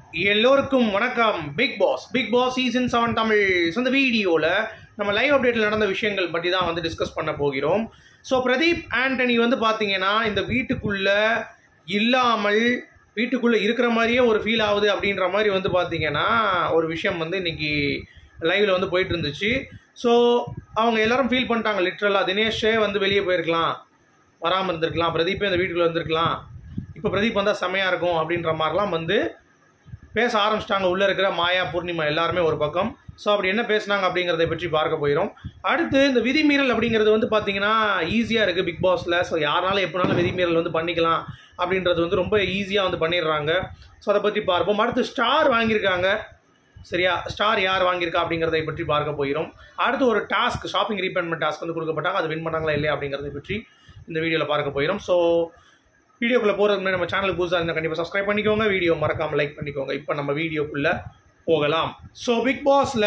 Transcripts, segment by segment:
எல்லோருக்கும் வணக்கம் Bigg Boss Bigg Boss season seven Tamil so இந்த வீடியோவில் நம்ம லைவ் அப்டேட்டில் நடந்த விஷயங்கள் பற்றி தான் வந்து டிஸ்கஸ் பண்ண போகிறோம் ஸோ பிரதீப் ஆண்டனி வந்து பார்த்தீங்கன்னா இந்த வீட்டுக்குள்ளே இல்லாமல் வீட்டுக்குள்ளே இருக்கிற மாதிரியே ஒரு ஃபீல் ஆகுது அப்படின்ற மாதிரி வந்து பார்த்தீங்கன்னா ஒரு விஷயம் வந்து இன்னைக்கு லைவில் வந்து போயிட்டு இருந்துச்சு ஸோ அவங்க எல்லாரும் ஃபீல் பண்ணிட்டாங்க லிட்ரலாக தினேஷே வந்து வெளியே போயிருக்கலாம் வராமல் இருந்திருக்கலாம் பிரதீப்பே இந்த வீட்டுக்குள்ளே வந்திருக்கலாம் இப்போ பிரதீப் வந்தால் செமையாக இருக்கும் அப்படின்ற மாதிரிலாம் வந்து பேச ஆரம்பிச்சிட்டாங்க உள்ளே இருக்கிற மாயா பூர்ணிமா எல்லாருமே ஒரு பக்கம் ஸோ அப்படி என்ன பேசுனாங்க அப்படிங்கிறத பற்றி பார்க்க போயிடும் அடுத்து இந்த விதிமீறல் அப்படிங்கிறது வந்து பார்த்தீங்கன்னா ஈஸியாக இருக்குது பிக் பாஸில் ஸோ யாராலும் எப்படினாலும் விதிமீறல் வந்து பண்ணிக்கலாம் அப்படின்றது வந்து ரொம்ப ஈஸியாக வந்து பண்ணிடுறாங்க ஸோ அதை பற்றி பார்ப்போம் அடுத்து ஸ்டார் வாங்கியிருக்காங்க சரியா ஸ்டார் யார் வாங்கியிருக்கா அப்படிங்கிறதை பற்றி பார்க்க போகிறோம் அடுத்து ஒரு டாஸ்க் ஷாப்பிங் ரீபேமெண்ட் டாஸ்க் வந்து கொடுக்கப்பட்டாங்க அது வின் பண்ணாங்களா இல்லையா அப்படிங்கிறதை பற்றி இந்த வீடியோவில் பார்க்க போயிடும் ஸோ வீடியோக்குள்ளே போகிறதுக்கு முன்னாடி நம்ம சேனலுக்கு புதுசாக இருந்தால் கண்டிப்பாக சப்ஸ்கிரைப் பண்ணிக்கோங்க வீடியோ மறக்காமல் லைக் பண்ணிக்கோங்க இப்போ நம்ம வீடியோக்குள்ளே போகலாம் ஸோ பிக் பாஸில்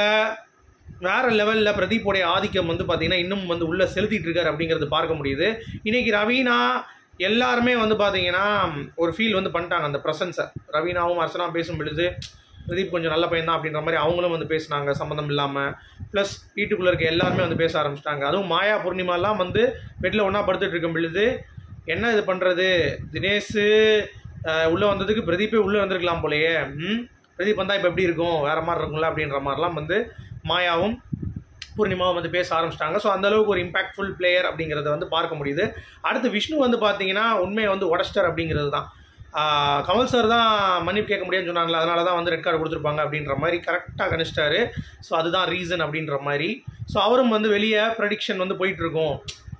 வேறு லெவலில் பிரதீப்போடைய ஆதிக்கம் வந்து பார்த்திங்கன்னா இன்னும் வந்து உள்ளே செலுத்திட்டு இருக்காரு அப்படிங்கிறது பார்க்க முடியுது இன்றைக்கி ரவீனா எல்லாருமே வந்து பார்த்தீங்கன்னா ஒரு ஃபீல் வந்து பண்ணிட்டாங்க அந்த ப்ரெசன்ஸை ரவீனாவும் அர்ச்சனா பேசும் பொழுது பிரதீப் கொஞ்சம் நல்ல பையன் தான் அப்படின்ற மாதிரி அவங்களும் வந்து பேசினாங்க சம்மந்தம் இல்லாமல் ப்ளஸ் வீட்டுக்குள்ளே இருக்க எல்லாருமே வந்து பேச ஆரம்பிச்சிட்டாங்க அதுவும் மாயா பூர்ணிமாலாம் வந்து பெட்டில் ஒன்றா படுத்துட்டு இருக்கும் பொழுது என்ன இது பண்ணுறது தினேஷு உள்ளே வந்ததுக்கு பிரதீப்பே உள்ளே வந்திருக்கலாம் போலயே ம் பிரதீப் வந்தால் இப்போ எப்படி இருக்கும் வேறு மாதிரி இருக்கும்ல அப்படின்ற மாதிரிலாம் வந்து மாயாவும் பூர்ணிமாவும் வந்து பேச ஆரம்பிச்சிட்டாங்க ஸோ அந்தளவுக்கு ஒரு இம்பாக்ட்ஃபுல் பிளேயர் அப்படிங்கிறத வந்து பார்க்க முடியுது அடுத்து விஷ்ணு வந்து பார்த்தீங்கன்னா உண்மையை வந்து உடஸ்டர் அப்படிங்கிறது தான் ஆஹ் கமல் சார் தான் மன்னிப்பு கேட்க முடியும்னு சொன்னாங்களே அதனால தான் வந்து ரெட் கார்டு கொடுத்துருப்பாங்க அப்படின்ற மாதிரி கரெக்டாக கணிச்சிட்டாரு ஸோ அதுதான் ரீசன் அப்படின்ற மாதிரி ஸோ அவரும் வந்து வெளியே ப்ரெடிக்ஷன் வந்து போயிட்டுருக்கோம்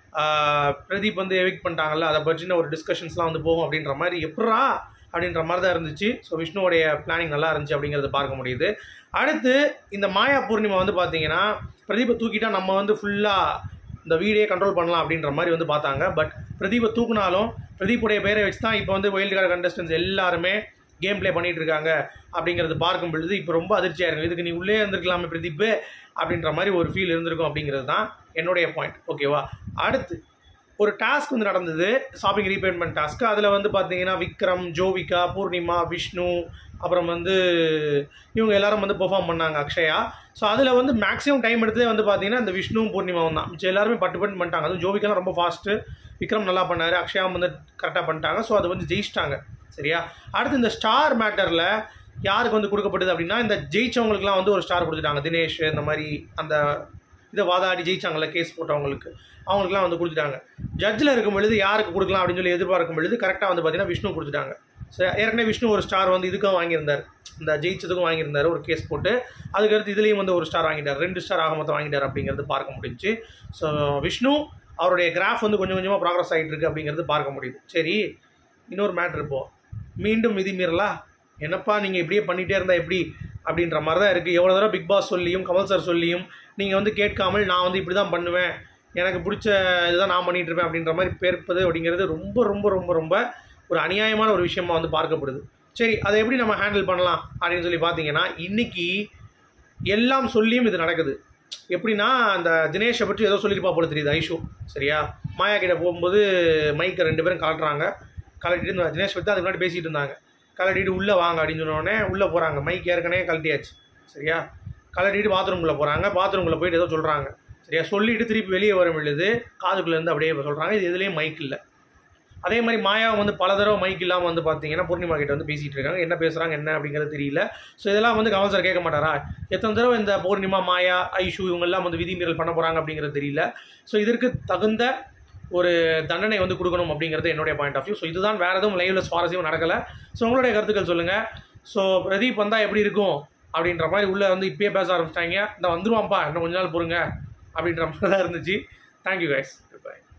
பிரதீப் வந்து எவிக் பண்ணிட்டாங்கல்ல அதை பற்றின ஒரு டிஸ்கஷன்ஸ்லாம் வந்து போகும் அப்படின்ற மாதிரி எப்படா அப்படின்ற மாதிரி தான் இருந்துச்சு ஸோ விஷ்ணுவோடைய பிளானிங் நல்லா இருந்துச்சு அப்படிங்கிறத பார்க்க முடியுது அடுத்து இந்த மாயா பூர்ணிமா வந்து பார்த்தீங்கன்னா பிரதீப்பை தூக்கிட்டா நம்ம வந்து ஃபுல்லாக இந்த வீடியே கண்ட்ரோல் பண்ணலாம் அப்படின்ற மாதிரி வந்து பார்த்தாங்க பட் பிரதீப்பை தூக்குனாலும் பிரதீப்புடைய பேரை வச்சு தான் இப்போ வந்து வைல்டு கார்டு கண்டஸ்டன்ஸ் எல்லாருமே கேம் ப்ளே பண்ணிட்டு இருக்காங்க அப்படிங்கிறது பார்க்கும் பொழுது இப்போ ரொம்ப அதிர்ச்சியாக இருக்கும் இதுக்கு நீ உள்ளே இருந்திருக்கலாமே பிரதீப் அப்படின்ற மாதிரி ஒரு ஃபீல் இருந்திருக்கும் அப்படிங்கிறது தான் என்னுடைய பாயிண்ட் ஓகேவா அடுத்து ஒரு டாஸ்க் வந்து நடந்தது ஷாப்பிங் ரீபேமெண்ட் டாஸ்க்கு அதில் வந்து பார்த்தீங்கன்னா விக்ரம் ஜோவிகா பூர்ணிமா விஷ்ணு அப்புறம் வந்து இவங்க எல்லாரும் வந்து பெர்ஃபார்ம் பண்ணாங்க அக்ஷயா ஸோ அதில் வந்து மேக்ஸிமம் டைம் எடுத்ததே வந்து பார்த்தீங்கன்னா இந்த விஷ்ணுவும் பூர்ணிமாவும் தான் மிச்சம் எல்லாருமே பட்டு பட்டு பண்ணிட்டாங்க அதுவும் ஜோவிகாலாம் ரொம்ப ஃபாஸ்ட்டு விக்ரம் நல்லா பண்ணார் அக்ஷயாவும் வந்து கரெக்டாக பண்ணிட்டாங்க ஸோ அது வந்து ஜெயிச்சிட்டாங்க சரியா அடுத்து இந்த ஸ்டார் மேட்டரில் யாருக்கு வந்து கொடுக்கப்பட்டது அப்படின்னா இந்த ஜெயிச்சவங்களுக்குலாம் வந்து ஒரு ஸ்டார் கொடுத்துட்டாங்க தினேஷ் இந்த மாதிரி அந்த இதை வாதாடி ஜெயிச்சாங்கல்ல கேஸ் போட்டவங்களுக்கு அவங்களுக்குலாம் வந்து கொடுத்துட்டாங்க ஜட்ஜில் இருக்கும் பொழுது யாருக்கு கொடுக்கலாம் அப்படின்னு சொல்லி எதிர்பார்க்கும் பொழுது கரெக்டாக வந்து பார்த்தீங்கன்னா விஷ்ணு கொடுத்துட்டாங்க ஸோ ஏற்கனவே விஷ்ணு ஒரு ஸ்டார் வந்து இதுக்கும் வாங்கியிருந்தார் இந்த ஜெயிச்சதுக்கும் வாங்கியிருந்தார் ஒரு கேஸ் போட்டு அதுக்கடுத்து இதுலேயும் வந்து ஒரு ஸ்டார் வாங்கிட்டார் ரெண்டு ஸ்டார் ஆக மொத்தம் வாங்கிட்டார் அப்படிங்கிறது பார்க்க முடிஞ்சுச்சு ஸோ விஷ்ணு அவருடைய கிராஃப் வந்து கொஞ்சம் கொஞ்சமாக ப்ராக்ரஸ் ஆகிட்டு இருக்கு அப்படிங்கிறது பார்க்க முடியுது சரி இன்னொரு மேட்ரு இப்போ மீண்டும் விதிமீறலா என்னப்பா நீங்கள் இப்படியே பண்ணிகிட்டே இருந்தால் எப்படி அப்படின்ற மாதிரி தான் இருக்குது எவ்வளோ தடவை பிக் பாஸ் சொல்லியும் கமல் சார் சொல்லியும் நீங்கள் வந்து கேட்காமல் நான் வந்து இப்படி தான் பண்ணுவேன் எனக்கு பிடிச்ச இதுதான் நான் பண்ணிகிட்டு இருப்பேன் அப்படின்ற மாதிரி பேர்ப்பது அப்படிங்கிறது ரொம்ப ரொம்ப ரொம்ப ரொம்ப ஒரு அநியாயமான ஒரு விஷயமா வந்து பார்க்கப்படுது சரி அதை எப்படி நம்ம ஹேண்டில் பண்ணலாம் அப்படின்னு சொல்லி பார்த்தீங்கன்னா இன்றைக்கி எல்லாம் சொல்லியும் இது நடக்குது எப்படின்னா அந்த தினேஷை பற்றி ஏதோ சொல்லியிருப்பா போல தெரியுது ஐஷு சரியா மாயா கிட்ட போகும்போது மைக்கை ரெண்டு பேரும் காட்டுறாங்க கலட்டிட்டு இந்த தினேஷ் பற்றி அதுக்கு முன்னாடி பேசிகிட்டு இருந்தாங்க கலட்டிட்டு உள்ளே வாங்க அப்படின்னு சொன்னோடனே உள்ளே போகிறாங்க மைக் ஏற்கனவே கழட்டியாச்சு சரியா கலட்டிட்டு பாத்ரூம்குள்ளே போகிறாங்க பாத்ரூம்குள்ளே போயிட்டு ஏதோ சொல்கிறாங்க சரியா சொல்லிட்டு திருப்பி வெளியே வரும் பொழுது காதுக்குள்ளேருந்து அப்படியே சொல்கிறாங்க இது எதுலேயும் மைக் இல்லை அதே மாதிரி மாயாவை வந்து பல தடவை மைக் இல்லாமல் வந்து பார்த்தீங்கன்னா பூர்ணிமா கிட்ட வந்து பேசிகிட்டு இருக்காங்க என்ன பேசுகிறாங்க என்ன அப்படிங்கிறது தெரியல ஸோ இதெல்லாம் வந்து கமல் சார் கேட்க மாட்டாரா எத்தனை தடவை இந்த பூர்ணிமா மாயா ஐஷு இவங்கெல்லாம் வந்து விதிமீறல் பண்ண போகிறாங்க அப்படிங்கிறது தெரியல ஸோ இதற்கு தகுந்த ஒரு தண்டனை வந்து கொடுக்கணும் அப்படிங்கிறது என்னுடைய பாயிண்ட் ஆஃப் வியூ ஸோ இதுதான் வேறு எதுவும் லைவில் சுவாரஸ்யம் நடக்கலை ஸோ உங்களுடைய கருத்துக்கள் சொல்லுங்கள் ஸோ பிரதீப் வந்தால் எப்படி இருக்கும் அப்படின்ற மாதிரி உள்ளே வந்து இப்பயே பேச ஆரம்பிச்சிட்டாங்க இந்த வந்துருவான்ப்பா இன்னும் கொஞ்ச நாள் பொறுங்க அப்படின்ற மாதிரி தான் இருந்துச்சு தேங்க்யூ கைஸ் பாய்